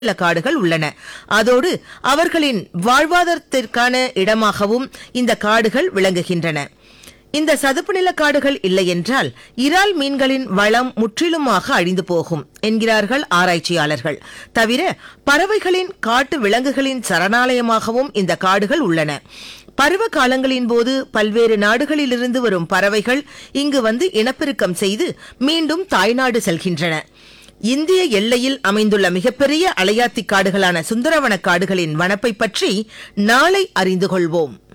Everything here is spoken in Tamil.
சில காடுகள் உள்ளன அதோடு அவர்களின் வாழ்வாதாரத்திற்கான இடமாகவும் இந்த காடுகள் விளங்குகின்றன இந்த சதுப்பு நில காடுகள் இல்லையென்றால் இறால் மீன்களின் வளம் முற்றிலுமாக அழிந்து போகும் என்கிறார்கள் ஆராய்ச்சியாளர்கள் தவிர பறவைகளின் காட்டு விலங்குகளின் சரணாலயமாகவும் இந்த காடுகள் உள்ளன பருவ காலங்களின் போது பல்வேறு நாடுகளிலிருந்து வரும் பறவைகள் இங்கு வந்து இனப்பெருக்கம் செய்து மீண்டும் தாய்நாடு செல்கின்றன இந்திய எல்லையில் அமைந்துள்ள மிகப்பெரிய அலையாத்தி காடுகளான சுந்தரவன காடுகளின் வனப்பை பற்றி நாளை அறிந்து கொள்வோம்